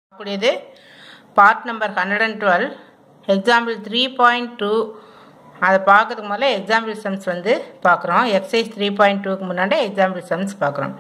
கூடியது part number hundred and twelve example three point two அதை பார்க்கறதுக்கு முதல்ல எக்ஸாம்பிள் சம்ஸ் வந்து பார்க்குறோம் எக்ஸசைஸ் த்ரீ பாயிண்ட் டூக்கு முன்னாடி எக்ஸாம்பிள் சம்ஸ் பார்க்குறோம்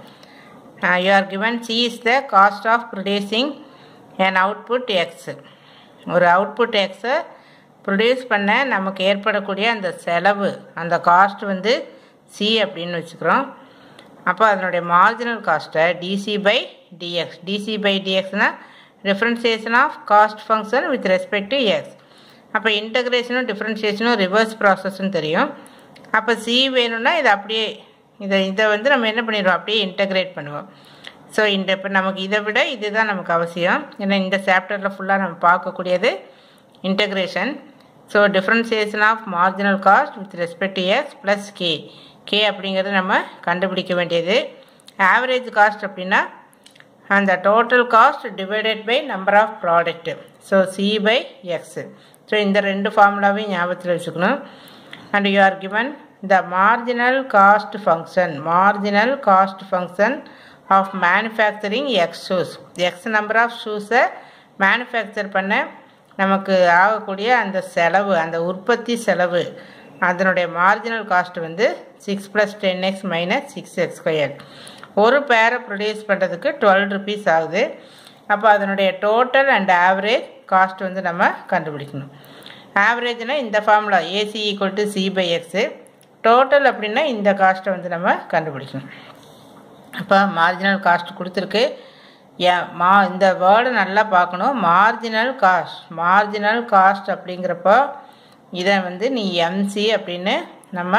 you are given C is the cost of producing an output X ஒரு அவுட்புட் எக்ஸை ப்ரொடியூஸ் பண்ண நமக்கு ஏற்படக்கூடிய அந்த செலவு அந்த காஸ்ட் வந்து சி அப்படின்னு வச்சுக்கிறோம் அப்போ அதனுடைய மார்ஜினல் காஸ்ட்டை DC by DX DC by டிஎக்ஸ்னால் differentiation of cost function with respect to X அப்போ இன்டகிரேஷனும் டிஃப்ரென்சியேஷனும் ரிவர்ஸ் ப்ராசஸ்ன்னு தெரியும் அப்போ சி வேணும்னா இதை அப்படியே இதை இதை வந்து நம்ம என்ன பண்ணிடுவோம் அப்படியே இன்டகிரேட் பண்ணுவோம் ஸோ இந்த இப்போ நமக்கு இதை விட இதுதான் நமக்கு அவசியம் ஏன்னா இந்த சாப்டரில் ஃபுல்லாக நம்ம பார்க்கக்கூடியது integration so differentiation of marginal cost with respect to X plus K K அப்படிங்கிறது நம்ம கண்டுபிடிக்க வேண்டியது ஆவரேஜ் காஸ்ட் அப்படின்னா அந்த total cost divided by number of product so C by X so இந்த ரெண்டு ஃபார்முலாவையும் ஞாபகத்தில் வச்சுக்கணும் and you are given the marginal cost function marginal cost function of manufacturing X shoes X number of ஷூஸை manufacture பண்ண நமக்கு ஆகக்கூடிய அந்த செலவு அந்த உற்பத்தி செலவு அதனுடைய மார்ஜினல் காஸ்ட் வந்து six plus ten X minus six X square ஒரு பேரை ப்ரொடியூஸ் பண்ணுறதுக்கு டுவெல் ருபீஸ் ஆகுது அப்போ அதனுடைய டோட்டல் அண்ட் ஆவரேஜ் காஸ்ட் வந்து நம்ம கண்டுபிடிக்கணும் ஆவரேஜ்னால் இந்த formula AC equal to C by X total அப்படின்னா இந்த காஸ்ட்டை வந்து நம்ம கண்டுபிடிக்கணும் அப்போ மார்ஜினல் காஸ்ட் கொடுத்துருக்கு ஏன் மா இந்த வேர்டை நல்லா பார்க்கணும் மார்ஜினல் காஸ்ட் மார்ஜினல் காஸ்ட் அப்படிங்கிறப்போ இதை வந்து நீ எம்சி அப்படின்னு நம்ம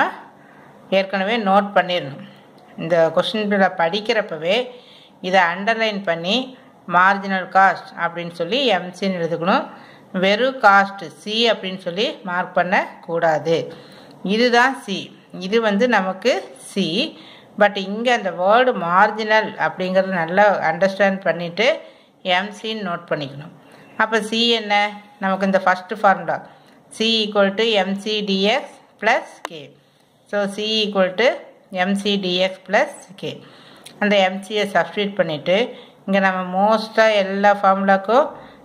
ஏற்கனவே நோட் பண்ணிடணும் இந்த கொஷின் படிக்கிறப்பவே இதை அண்டர்லைன் பண்ணி மார்ஜினல் காஸ்ட் அப்படின்னு சொல்லி எம்சின்னு எழுதுக்கணும் வெறும் காஸ்ட் சி அப்படின்னு சொல்லி மார்க் பண்ணக்கூடாது இதுதான் சி இது வந்து நமக்கு சி பட் இங்கே அந்த வேர்டு மார்ஜினல் அப்படிங்கிறது நல்லா அண்டர்ஸ்டாண்ட் பண்ணிவிட்டு எம்சின்னு நோட் பண்ணிக்கணும் அப்போ சி என்ன நமக்கு இந்த first formula C equal to MC DX plus K so C equal to MC DX plus K அந்த எம்சியை சப்ஸ்டியூட் பண்ணிவிட்டு இங்கே நம்ம மோஸ்ட்டாக எல்லா ஃபார்முலாக்கும்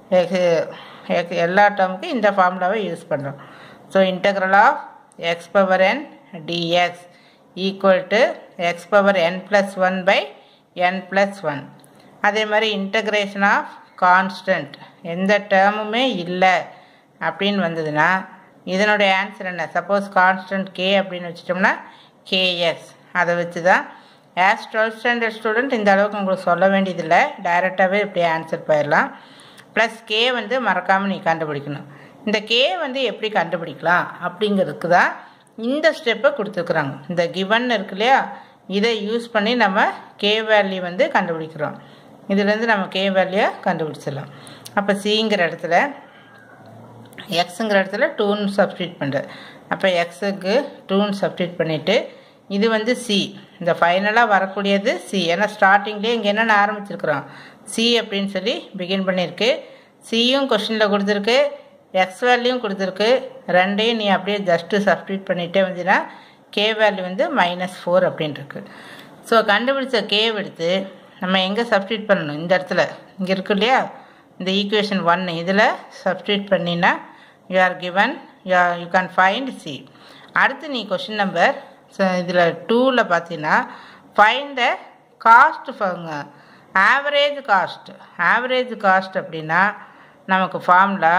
எல்லா டேர்முக்கும் இந்த ஃபார்முலாவை யூஸ் பண்ணுறோம் so integral of X power N DX equal to X power N plus one by N plus one அதே மாதிரி இன்டகிரேஷன் ஆஃப் கான்ஸ்டன்ட் எந்த டேர்முமே இல்லை அப்படின்னு வந்ததுன்னா இதனுடைய ஆன்சர் என்ன சப்போஸ் கான்ஸ்டன்ட் கே அப்படின்னு வச்சுட்டோம்னா கேஎஸ் அதை வச்சு தான் ஆஸ் டுவெல்த் ஸ்டாண்டர்ட் ஸ்டூடெண்ட் இந்த அளவுக்கு உங்களுக்கு சொல்ல வேண்டியதில்லை டைரெக்டாகவே இப்படியே ஆன்சர் போயிடலாம் ப்ளஸ் கே வந்து மறக்காமல் நீ கண்டுபிடிக்கணும் இந்த கே வந்து எப்படி கண்டுபிடிக்கலாம் அப்படிங்கிறதுக்கு தான் இந்த ஸ்டெப்பை கொடுத்துருக்குறாங்க இந்த கிவன் இருக்கு இல்லையா இதை யூஸ் பண்ணி நம்ம கே வேல்யூ வந்து கண்டுபிடிக்கிறோம் இதுலேருந்து நம்ம கே வேல்யூவை கண்டுபிடிச்சிடலாம் அப்போ சிங்கிற இடத்துல எக்ஸுங்கிற இடத்துல டூன்னு சப்ஸ்டியூட் பண்ணுறேன் அப்போ எக்ஸுக்கு டூன்னு சப்ஸ்டியூட் பண்ணிவிட்டு இது வந்து சி இந்த ஃபைனலாக வரக்கூடியது சி ஏன்னா ஸ்டார்டிங்லேயே இங்கே என்னென்ன ஆரம்பிச்சிருக்கிறோம் சி அப்படின்னு சொல்லி பிகின் பண்ணியிருக்கு சியும் கொஷினில் கொடுத்துருக்கு எக்ஸ் வேல்யூவும் கொடுத்துருக்கு ரெண்டையும் நீ அப்படியே ஜஸ்ட்டு சப்ஸ்டியூட் பண்ணிகிட்டே வந்தீங்கன்னா கே வேல்யூ வந்து மைனஸ் ஃபோர் அப்படின்ட்டுருக்கு ஸோ கண்டுபிடிச்ச கேவ் எடுத்து நம்ம எங்கே சப்ஸ்டியூட் பண்ணணும் இந்த இடத்துல இங்கே இருக்கு இல்லையா இந்த ஈக்குவேஷன் ஒன் இதில் சப்ஸ்டியூட் பண்ணினா you are given you you can find C அடுத்து நீ கொஷின் நம்பர் ஸோ இதில் டூவில் பார்த்தீங்கன்னா find the cost function average cost average cost அப்படின்னா நமக்கு formula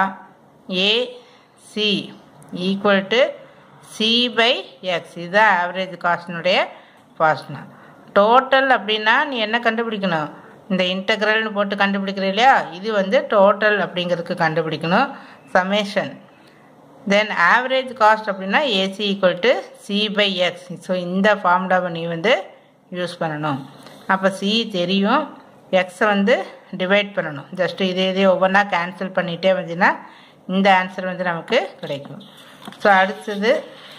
AC equal to C by X இதுதான் ஆவரேஜ் காஸ்டினுடைய ஃபாஸ்ட்னா டோட்டல் அப்படின்னா நீ என்ன கண்டுபிடிக்கணும் இந்த இன்டகிரல்னு போட்டு கண்டுபிடிக்கிற இல்லையா இது வந்து டோட்டல் அப்படிங்கிறதுக்கு கண்டுபிடிக்கணும் சமேஷன் தென் ஆவரேஜ் காஸ்ட் அப்படின்னா AC equal to C by X so இந்த ஃபார்முலாவை நீ வந்து யூஸ் பண்ணணும் அப்போ சி தெரியும் எக்ஸை வந்து டிவைட் பண்ணணும் ஜஸ்ட்டு இதே இதே ஒவ்வொன்றா கேன்சல் பண்ணிகிட்டே வந்தீங்கன்னா இந்த ஆன்சர் வந்து நமக்கு கிடைக்கும் ஸோ அடுத்தது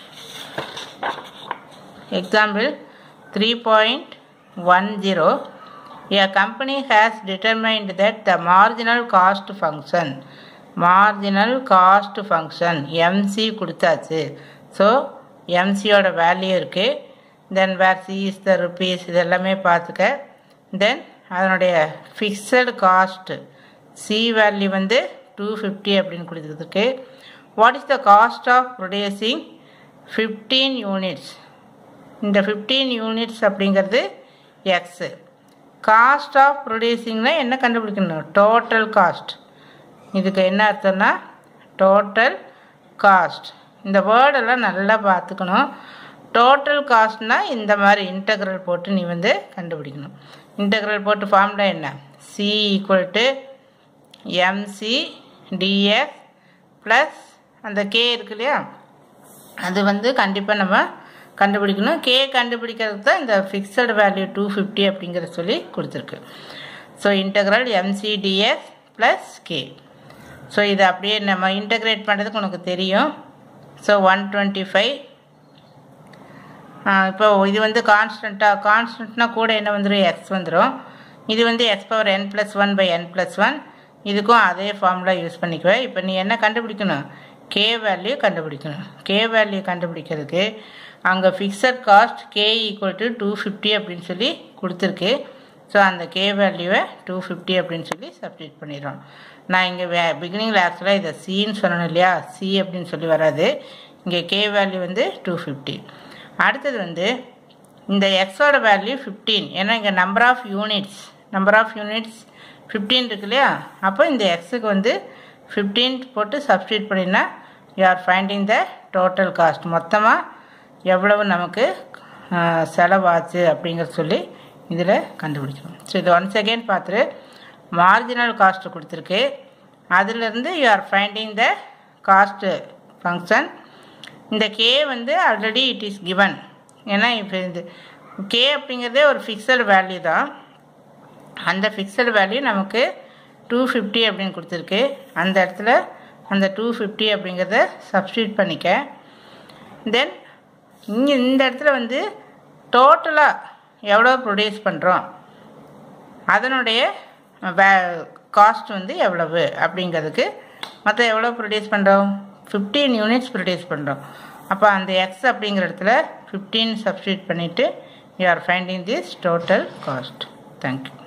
example three point one zero A company has determined that the marginal cost function marginal cost function MC கொடுத்தாச்சு ஸோ எம்சியோட வேல்யூ இருக்குது then where C is the rupees இது எல்லாமே பார்த்துக்க தென் அதனுடைய ஃபிக்ஸடு காஸ்ட்டு சி வேல்யூ வந்து two fifty அப்படின்னு கொடுத்துருக்கு what is the cost of producing fifteen units இந்த ஃபிஃப்டீன் யூனிட்ஸ் அப்படிங்கிறது எக்ஸு காஸ்ட் ஆஃப் ப்ரொடியூசிங்னா என்ன கண்டுபிடிக்கணும் டோட்டல் காஸ்ட் இதுக்கு என்ன அர்த்தம்னா டோட்டல் காஸ்ட் இந்த வேர்டெல்லாம் நல்லா பார்த்துக்கணும் டோட்டல் காஸ்ட்னால் இந்த மாதிரி இன்டெக்ரல் போட்டு நீ வந்து கண்டுபிடிக்கணும் இன்டெக்ரல் போட்டு ஃபார்முலா என்ன C equal to MC DX plus அந்த கே இருக்கு இல்லையா அது வந்து கண்டிப்பாக நம்ம கண்டுபிடிக்கணும் கே கண்டுபிடிக்கிறதுக்கு தான் இந்த ஃபிக்ஸட் வேல்யூ டூ ஃபிஃப்டி அப்படிங்கிறத சொல்லி கொடுத்துருக்கு so integral MC DX plus K so இதை அப்படியே நம்ம இன்டகிரேட் பண்ணுறதுக்கு உனக்கு தெரியும் ஸோ ஒன் டுவெண்ட்டி ஃபைவ் இப்போ இது வந்து கான்ஸ்டண்ட்டாக கான்ஸ்டன்ட்னா கூட என்ன வந்துடும் எக்ஸ் வந்துடும் இது வந்து X power N plus one by N plus one இதுக்கும் அதே ஃபார்முலா யூஸ் பண்ணிக்குவேன் இப்போ நீ என்ன கண்டுபிடிக்கணும் கே வேல்யூ கண்டுபிடிக்கணும் கே வேல்யூ கண்டுபிடிக்கிறதுக்கு அங்கே fixed cost K equal to two fifty அப்படின்னு சொல்லி கொடுத்துருக்கு ஸோ அந்த கே வேல்யூவை டூ ஃபிஃப்டி அப்படின்னு சொல்லி சப்ஸ்டியூட் பண்ணிடுறோம் நான் இங்கே வே பிகினிங்கில் ஆக்சுவலாக இதை சின்னு சொல்லணும் இல்லையா சி அப்படின்னு சொல்லி வராது இங்கே கே வேல்யூ வந்து டூ ஃபிஃப்டி அடுத்தது வந்து இந்த எக்ஸோட வேல்யூ ஃபிஃப்டீன் ஏன்னா இங்கே number of units number of units fifteen இருக்கு இல்லையா அப்போ இந்த எக்ஸுக்கு வந்து ஃபிஃப்டீன் போட்டு சப்ஸ்டியூட் பண்ணினா you are finding the total cost மொத்தமாக எவ்வளவு நமக்கு செலவாச்சு அப்படிங்கிற சொல்லி இதில் கண்டுபிடிக்கணும் ஸோ இது ஒன் செகண்ட் பார்த்துட்டு மார்ஜினல் காஸ்ட்டு கொடுத்துருக்கு அதிலிருந்து you are finding the cost function இந்த கே வந்து ஆல்ரெடி இட் இஸ் கிவன் ஏன்னா இப்போ இது கே அப்படிங்கிறதே ஒரு ஃபிக்ஸட் வேல்யூ தான் அந்த ஃபிக்ஸட் வேல்யூ நமக்கு டூ ஃபிஃப்டி அப்படின்னு கொடுத்துருக்கு அந்த இடத்துல அந்த டூ ஃபிஃப்டி அப்படிங்கிறத சப்ஸ்டியூட் பண்ணிக்க தென் இங்கே இந்த இடத்துல வந்து டோட்டலாக எவ்வளோ ப்ரொடியூஸ் பண்ணுறோம் அதனுடைய வே காஸ்ட் வந்து எவ்வளவு அப்படிங்கிறதுக்கு மற்ற எவ்வளோ ப்ரொடியூஸ் பண்ணுறோம் ஃபிஃப்டீன் யூனிட்ஸ் ப்ரொடியூஸ் பண்ணுறோம் அப்போ அந்த எக்ஸ் அப்படிங்கிற இடத்துல ஃபிஃப்டீன் சப்ஸ்டியூட் பண்ணிவிட்டு you are finding this total cost thank you